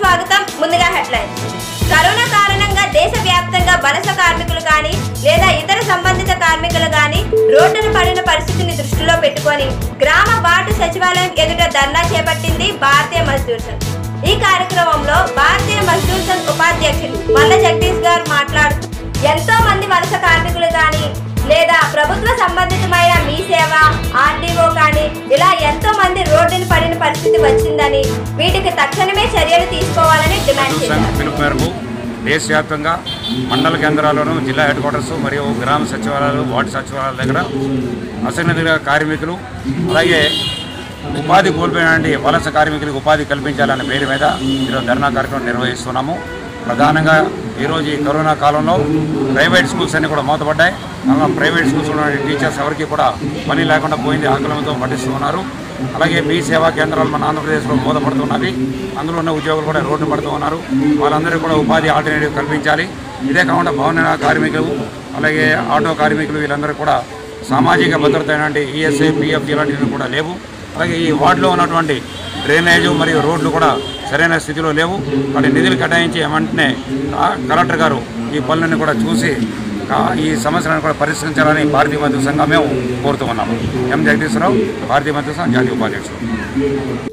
స్వాగతం ముందుగా headlines corona కారణంగా దేశవ్యాప్తంగా వలస కార్మికులు కానీ లేదా ఇతర సంబంధిత కార్మికులు కానీ రోడ్డున పడిన పరిస్థితిని దృష్టిలో పెట్టుకొని గ్రామ వార్డు సచివాలయం ఎదుట ధర్నా చేపట్టింది భారతీయ మజ్దూర్ సంఘ్ ఈ కార్యక్రమంలో భారతీయ మజ్దూర్ సంఘ్ ఉపాధ్యక్షులు మల్ల జగదీష్ గారు మాట్లాడుతూ ఎంతో మంది వలస కార్మికులు కానీ లేదా ప్రభుత్వ సంబంధితమైన మీ సేవ ఆర్డీఓ కానీ ఇలా ఎంతో మంది రోడ్డున పడిన పరిస్థితి వచ్చిందని వీటికి తక్షణమే చర్యలు తీసుకోవాలని డిమాండ్ సంఘ చేశారు పిలుపు మేరకు దేశవ్యాప్తంగా మండల కేంద్రాల్లోనూ జిల్లా హెడ్ క్వార్టర్స్ మరియు గ్రామ సచివాలయాలు వార్డు సచివాలయాల దగ్గర అసంఘటిత కార్మికులు అలాగే ఉపాధి కోల్పోయినటువంటి వలస కార్మికులకు ఉపాధి కల్పించాలనే పేరు మీద ఈరోజు ధర్నా కార్యక్రమం నిర్వహిస్తున్నాము ప్రధానంగా ఈరోజు ఈ కరోనా కాలంలో ప్రైవేట్ స్కూల్స్ అన్ని కూడా మూతపడ్డాయి అలా ప్రైవేట్ స్కూల్స్ ఉన్న టీచర్స్ ఎవరికి కూడా పని లేకుండా పోయింది ఆకలంతో పట్టిస్తూ ఉన్నారు అలాగే మీ సేవా కేంద్రాలు మన ఆంధ్రప్రదేశ్లో మూతపడుతున్నవి అందులో ఉన్న ఉద్యోగులు కూడా రోడ్డు పడుతూ ఉన్నారు వాళ్ళందరికీ కూడా ఉపాధి ఆల్టర్నేటివ్ కల్పించాలి ఇదే కాకుండా భవన కార్మికులు అలాగే ఆటో కార్మికులు వీళ్ళందరూ కూడా సామాజిక భద్రత అయినటువంటి ఈఎస్ఐ పిఎఫ్ ఇలాంటివి కూడా లేవు అలాగే ఈ వార్డులో ఉన్నటువంటి డ్రైనేజు మరియు రోడ్లు కూడా సరైన స్థితిలో లేవు వాటి నిధులు కేటాయించి వెంటనే ఆ కలెక్టర్ గారు ఈ పనులన్నీ కూడా చూసి ఆ ఈ సమస్యలను కూడా పరిష్కరించాలని భారతీయ మధ్య సంఘం మేము కోరుతూ ఉన్నాము ఎం జగదీశ్వరరావు భారతీయ మధ్య సంఘం జాతీయ ఉపాధ్యక్షుడు